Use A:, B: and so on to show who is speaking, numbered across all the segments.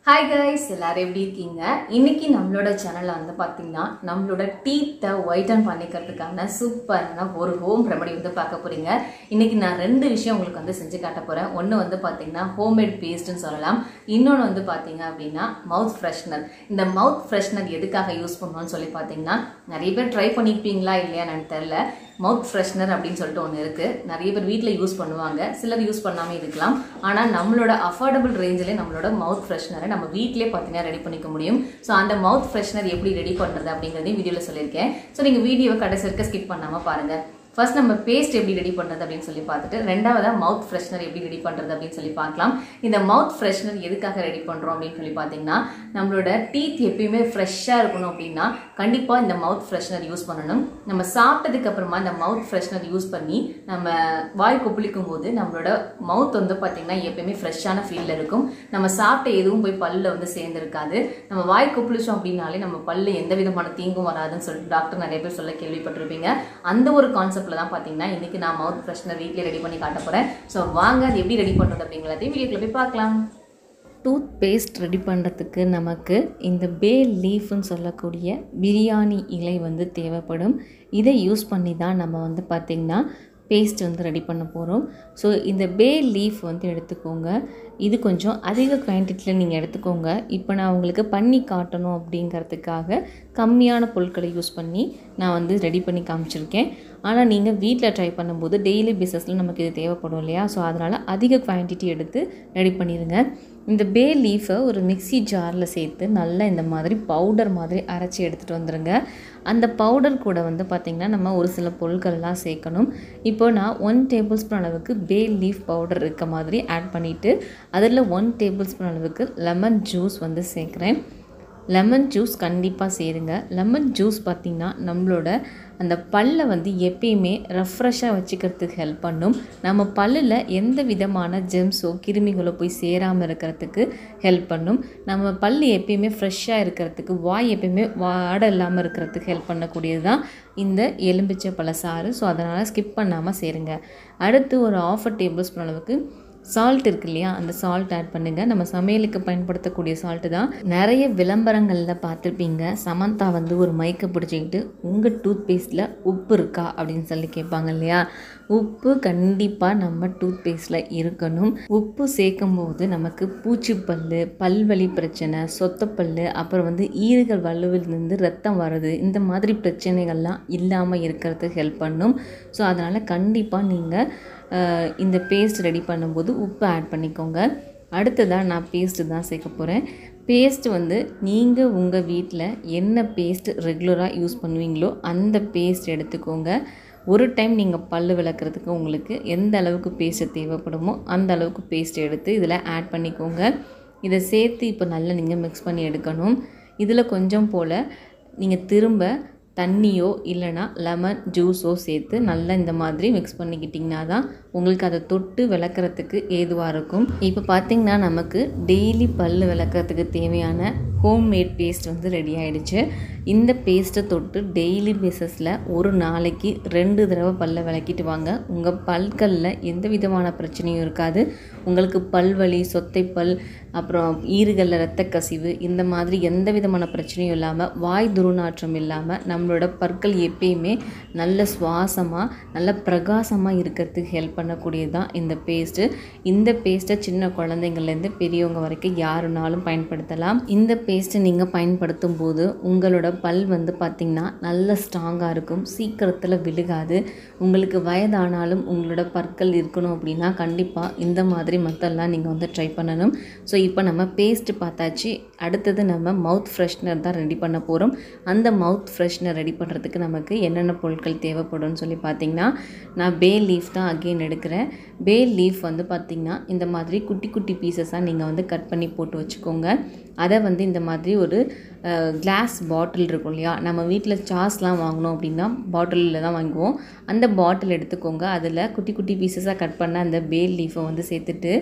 A: hi guys எல்லாரும் எப்படி இருக்கீங்க இன்னைக்கு நம்மளோட சேனல்ல வந்து பார்த்தீங்கன்னா நம்மளோட டீத்தை ஒயிட்டன் பண்ணிக்கிறதுக்கான சூப்பரான ஒரு ஹோம் ரெமடி வந்து பார்க்க போறீங்க இன்னைக்கு நான் ரெண்டு விஷயம் உங்களுக்கு வந்து செஞ்சு காட்ட போறேன் ஒன்று வந்து பார்த்தீங்கன்னா ஹோம்மேட் பேஸ்ட்னு சொல்லலாம் இன்னொன்று வந்து பார்த்தீங்க அப்படின்னா மவுத் ஃப்ரெஷ்னர் இந்த மவுத் ஃப்ரெஷ்னர் எதுக்காக யூஸ் பண்ணணும்னு சொல்லி பார்த்தீங்கன்னா நிறைய பேர் ட்ரை பண்ணியிருப்பீங்களா இல்லையான்னு எனக்கு தெரியல மவுத் ஃப்ரெஷ்னர் அப்படின்னு சொல்லிட்டு ஒன்று இருக்குது நிறைய பேர் வீட்டில் யூஸ் பண்ணுவாங்க சிலர் யூஸ் பண்ணாமல் இருக்கலாம் ஆனால் நம்மளோட அஃபோர்டபுள் ரேஞ்சிலே நம்மளோட மவுத் ஃப்ரெஷ்னரை நம்ம வீட்டிலே பார்த்தீங்கன்னா ரெடி பண்ணிக்க முடியும் ஸோ அந்த மவுத் ஃப்ரெஷ்னர் எப்படி ரெடி பண்ணுறது அப்படிங்கிறதையும் வீடியோவில் சொல்லியிருக்கேன் ஸோ நீங்கள் வீடியோவை கடைசி வரைக்கும் ஸ்கிப் பண்ணாமல் பாருங்கள் ஃபர்ஸ்ட் நம்ம பேஸ்ட் எப்படி ரெடி பண்ணுறது அப்படின்னு சொல்லி பார்த்துட்டு ரெண்டாவதாக மவுத் ஃப்ரெஷ்னர் எப்படி ரெடி பண்ணுறது அப்படின்னு சொல்லி பார்க்கலாம் இந்த மவுத் ஃப்ரெஷ்னர் எதுக்காக ரெடி பண்ணுறோம் அப்படின்னு சொல்லி பார்த்தீங்கன்னா நம்மளோட டீத் எப்பயுமே ஃப்ரெஷ்ஷாக இருக்கணும் அப்படின்னா கண்டிப்பாக இந்த மவுத் ஃப்ரெஷ்னர் யூஸ் பண்ணணும் நம்ம சாப்பிட்டதுக்கு அப்புறமா இந்த மவுத் ஃப்ரெஷ்னர் யூஸ் பண்ணி நம்ம வாய் கொப்பளிக்கும் போது நம்மளோட மவுத் வந்து பார்த்தீங்கன்னா எப்பயுமே ஃப்ரெஷ்ஷான ஃபீலில் இருக்கும் நம்ம சாப்பிட்ட எதுவும் போய் பல்லில் வந்து சேர்ந்துருக்காது நம்ம வாய் கொப்பளிச்சோம் அப்படின்னாலே நம்ம பல்லு எந்த விதமான தீங்கும் வராதுன்னு சொல்லிட்டு டாக்டர் நிறைய பேர் சொல்ல கேள்விப்பட்டிருப்பீங்க அந்த ஒரு கான்செப்ட்ல தான் பார்த்தீங்கன்னா இன்னைக்கு நான் மவுத் ஃப்ரெஷ்னர் வீட்டில் ரெடி பண்ணி காட்ட போகிறேன் ஸோ வாங்க அது எப்படி ரெடி பண்ணுறது அப்படிங்கிறதையும் வீடியோக்குள்ள போய் பார்க்கலாம்
B: டூத் பேஸ்ட் ரெடி பண்ணுறதுக்கு நமக்கு இந்த பே லீஃப்னு சொல்லக்கூடிய பிரியாணி இலை வந்து தேவைப்படும் இதை யூஸ் பண்ணி தான் நம்ம வந்து பார்த்திங்கன்னா பேஸ்ட் வந்து ரெடி பண்ண போகிறோம் ஸோ இந்த பே லீஃப் வந்து எடுத்துக்கோங்க இது கொஞ்சம் அதிக குவான்டிட்டியில் நீங்கள் எடுத்துக்கோங்க இப்போ நான் உங்களுக்கு பண்ணி காட்டணும் அப்படிங்கிறதுக்காக கம்மியான பொருட்களை யூஸ் பண்ணி நான் வந்து ரெடி பண்ணி காமிச்சிருக்கேன் ஆனால் நீங்கள் வீட்டில் ட்ரை பண்ணும்போது டெய்லி பேஸஸில் நமக்கு இது தேவைப்படும் இல்லையா ஸோ அதனால் அதிக குவான்டிட்டி எடுத்து ரெடி பண்ணிடுங்க இந்த பே லீஃபை ஒரு மிக்ஸி ஜாரில் சேர்த்து நல்லா இந்த மாதிரி பவுடர் மாதிரி அரைச்சி எடுத்துகிட்டு வந்துடுங்க அந்த பவுடர் கூட வந்து பார்த்திங்கன்னா நம்ம ஒரு சில பொருட்கள்லாம் சேர்க்கணும் இப்போ நான் ஒன் டேபிள் ஸ்பூன் அளவுக்கு பே லீஃப் பவுடர் இருக்க மாதிரி ஆட் பண்ணிவிட்டு அதில் one table spoon lemon juice வந்து சேர்க்குறேன் லெமன் ஜூஸ் கண்டிப்பாக சேருங்க லெமன் ஜூஸ் பார்த்திங்கன்னா நம்மளோட அந்த பல்லை வந்து எப்பயுமே ரெஃப்ரெஷ்ஷாக வச்சுக்கிறதுக்கு ஹெல்ப் பண்ணும் நம்ம பல்லில் எந்த விதமான ஜெம்ஸோ கிருமிகளோ போய் சேராமல் இருக்கிறதுக்கு ஹெல்ப் பண்ணும் நம்ம பல் எப்பயுமே ஃப்ரெஷ்ஷாக இருக்கிறதுக்கு வாய் எப்பயுமே வாடை இல்லாமல் இருக்கிறதுக்கு ஹெல்ப் பண்ணக்கூடியது தான் இந்த எலும்பிச்சை பழசாறு ஸோ அதனால் ஸ்கிப் பண்ணாமல் சேருங்க அடுத்து ஒரு half table spoon salt இருக்கு இல்லையா அந்த சால்ட் ஆட் பண்ணுங்கள் நம்ம சமையலுக்கு பயன்படுத்தக்கூடிய சால்ட்டு தான் நிறைய விளம்பரங்களில் பார்த்துருப்பீங்க சமந்தா வந்து ஒரு மைக்கை பிடிச்சிக்கிட்டு உங்கள் டூத் பேஸ்ட்டில் உப்பு இருக்கா அப்படின்னு சொல்லி கேட்பாங்க இல்லையா உப்பு கண்டிப்பாக நம்ம டூத் பேஸ்ட்டில் இருக்கணும் உப்பு சேர்க்கும் போது நமக்கு பூச்சிப்பல் பல்வலி பிரச்சனை சொத்தப்பல் அப்புறம் வந்து ஈறுகள் வலுவிலிருந்து ரத்தம் வருது இந்த மாதிரி பிரச்சனைகள்லாம் இல்லாமல் இருக்கிறதுக்கு ஹெல்ப் பண்ணும் ஸோ அதனால் கண்டிப்பாக நீங்கள் இந்த பேஸ்ட் ரெடி பண்ணும்போது உப்பு ஆட் பண்ணிக்கோங்க அடுத்ததாக நான் பேஸ்ட்டு தான் சேர்க்க போகிறேன் பேஸ்ட் வந்து நீங்கள் உங்கள் வீட்டில் என்ன பேஸ்ட் ரெகுலராக யூஸ் பண்ணுவீங்களோ அந்த பேஸ்ட் எடுத்துக்கோங்க ஒரு டைம் நீங்கள் பல் விளக்குறதுக்கு உங்களுக்கு எந்த அளவுக்கு பேஸ்ட்டு தேவைப்படுமோ அந்த அளவுக்கு பேஸ்ட் எடுத்து இதில் ஆட் பண்ணிக்கோங்க இதை சேர்த்து இப்போ நல்லா நீங்கள் மிக்ஸ் பண்ணி எடுக்கணும் இதில் கொஞ்சம் போல் நீங்கள் திரும்ப தண்ணியோ இல்லைனா லெமன் ஜூஸோ சேர்த்து நல்லா இந்த மாதிரி மிக்ஸ் பண்ணிக்கிட்டிங்கன்னா தான் உங்களுக்கு அதை தொட்டு விளக்குறதுக்கு ஏதுவாக இருக்கும் இப்போ பார்த்திங்கன்னா நமக்கு டெய்லி பல் விளக்குறதுக்கு தேவையான ஹோம்மேட் பேஸ்ட் வந்து ரெடி ஆகிடுச்சு இந்த பேஸ்ட்டை தொட்டு டெய்லி பேஸஸில் ஒரு நாளைக்கு ரெண்டு தடவை பல்ல விளக்கிட்டு வாங்க உங்கள் பல்களில் எந்த விதமான பிரச்சனையும் இருக்காது உங்களுக்கு பல்வலி சொத்தை பல் அப்புறம் ஈறுகளில் இரத்த கசிவு இந்த மாதிரி எந்த விதமான பிரச்சனையும் இல்லாமல் வாய் துருநாற்றம் இல்லாமல் நம்மளோட பற்கள் எப்பயுமே நல்ல சுவாசமாக நல்ல பிரகாசமாக இருக்கிறதுக்கு ஹெல்ப் பண்ணக்கூடியது தான் இந்த பேஸ்ட்டு இந்த பேஸ்ட்டை சின்ன குழந்தைங்கள்லேருந்து பெரியவங்க வரைக்கும் யாருனாலும் பயன்படுத்தலாம் இந்த பேஸ்ட்டை நீங்கள் பயன்படுத்தும் போது உங்களோட பல் வந்து பார்த்திங்கன்னா நல்ல ஸ்ட்ராங்காக இருக்கும் சீக்கிரத்தில் விழுகாது உங்களுக்கு வயதானாலும் உங்களோட பற்கள் இருக்கணும் அப்படின்னா கண்டிப்பாக இந்த மாதிரி மெத்தட்லாம் நீங்கள் வந்து ட்ரை பண்ணணும் ஸோ இப்போ நம்ம பேஸ்ட்டு பார்த்தாச்சு அடுத்தது நம்ம மவுத் ஃப்ரெஷ்னர் தான் ரெடி பண்ண போகிறோம் அந்த மவுத் ஃப்ரெஷ்னர் ரெடி பண்ணுறதுக்கு நமக்கு என்னென்ன பொருட்கள் தேவைப்படும்னு சொல்லி பார்த்திங்கன்னா நான் பே லீஃப் தான் அகெயின் எடுக்கிறேன் பே லீஃப் வந்து பார்த்திங்கன்னா இந்த மாதிரி குட்டி குட்டி பீசஸாக நீங்கள் வந்து கட் பண்ணி போட்டு வச்சுக்கோங்க அதை வந்து இந்த மாதிரி ஒரு கிளாஸ் பாட்டில் இருக்கும் இல்லையா நம்ம வீட்டில் சாஸ்லாம் வாங்கினோம் அப்படின்னா பாட்டிலில் தான் வாங்குவோம் அந்த பாட்டில் எடுத்துக்கோங்க அதில் குட்டி குட்டி பீசஸாக கட் பண்ண அந்த பேல் லீஃபை வந்து சேர்த்துட்டு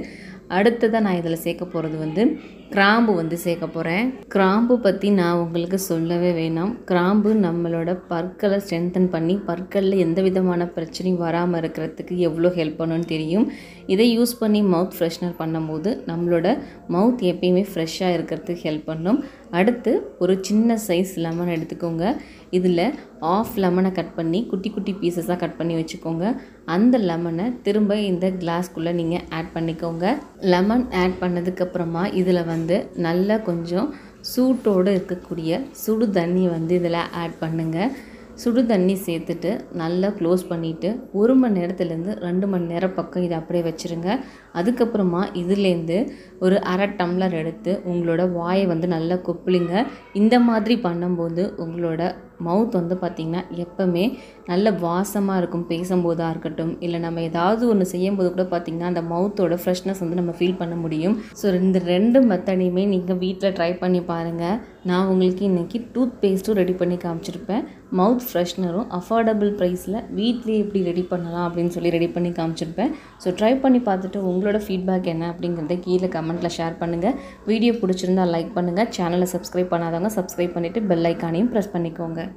B: அடுத்ததாக நான் இதில் சேர்க்க போகிறது வந்து கிராம்பு வந்து சேர்க்க போகிறேன் கிராம்பு பற்றி நான் உங்களுக்கு சொல்லவே வேணாம் கிராம்பு நம்மளோட பற்களை ஸ்ட்ரென்தன் பண்ணி பற்களில் எந்த விதமான பிரச்சனையும் வராமல் இருக்கிறதுக்கு எவ்வளோ ஹெல்ப் பண்ணுன்னு தெரியும் இதை யூஸ் பண்ணி மவுத் ஃப்ரெஷ்னர் பண்ணும்போது நம்மளோட மவுத் எப்பயுமே ஃப்ரெஷ்ஷாக இருக்கிறதுக்கு ஹெல்ப் பண்ணும் அடுத்து ஒரு சின்ன சைஸ் லெமன் எடுத்துக்கோங்க இதில் ஆஃப் லெமனை கட் பண்ணி குட்டி குட்டி பீசஸாக கட் பண்ணி வச்சுக்கோங்க அந்த லெமனை திரும்ப இந்த கிளாஸ்க்குள்ளே நீங்கள் ஆட் பண்ணிக்கோங்க லெமன் ஆட் பண்ணதுக்கப்புறமா இதில் வந்து நல்லா கொஞ்சம் சூட்டோடு இருக்கக்கூடிய சுடு தண்ணி வந்து இதில் ஆட் பண்ணுங்கள் சுடு தண்ணி சேர்த்துட்டு நல்லா க்ளோஸ் பண்ணிவிட்டு ஒரு மணி நேரத்துலேருந்து ரெண்டு மணி நேரம் பக்கம் இதை அப்படியே வச்சுருங்க அதுக்கப்புறமா இதுலேருந்து ஒரு அரை டம்ளர் எடுத்து உங்களோட வாயை வந்து நல்லா கொப்பளிங்க இந்த மாதிரி பண்ணும்போது உங்களோட மவுத் வந்து பார்த்திங்கன்னா எப்போவுமே நல்ல வாசமாக இருக்கும் பேசும்போதாக இருக்கட்டும் இல்லை நம்ம ஏதாவது ஒன்று செய்யும்போது கூட பார்த்திங்கன்னா அந்த மவுத்தோட ஃப்ரெஷ்னஸ் வந்து நம்ம ஃபீல் பண்ண முடியும் ஸோ இந்த ரெண்டு மெத்தடையுமே நீங்கள் வீட்டில் ட்ரை பண்ணி பாருங்கள் நான் உங்களுக்கு இன்றைக்கி டூத் பேஸ்ட்டும் ரெடி பண்ணி காமிச்சிருப்பேன் மவுத் ஃப்ரெஷ்னரும் அஃபோர்டபுள் ப்ரைஸில் வீட்லேயே எப்படி ரெடி பண்ணலாம் அப்படின்னு சொல்லி ரெடி பண்ணி காமிச்சிருப்பேன் ஸோ ட்ரை பண்ணி பார்த்துட்டு உங்களோட ஃபீட்பேக் என்ன அப்படிங்கிறத கீழே கமெண்ட்டில் ஷேர் பண்ணுங்கள் வீடியோ பிடிச்சிருந்தா லைக் பண்ணுங்கள் சேனலை சப்ஸ்கிரைப் பண்ணாதவங்க சப்ஸ்கிரைப் பண்ணிவிட்டு பெல் ஐக்கானையும் ப்ரெஸ் பண்ணிக்கோங்க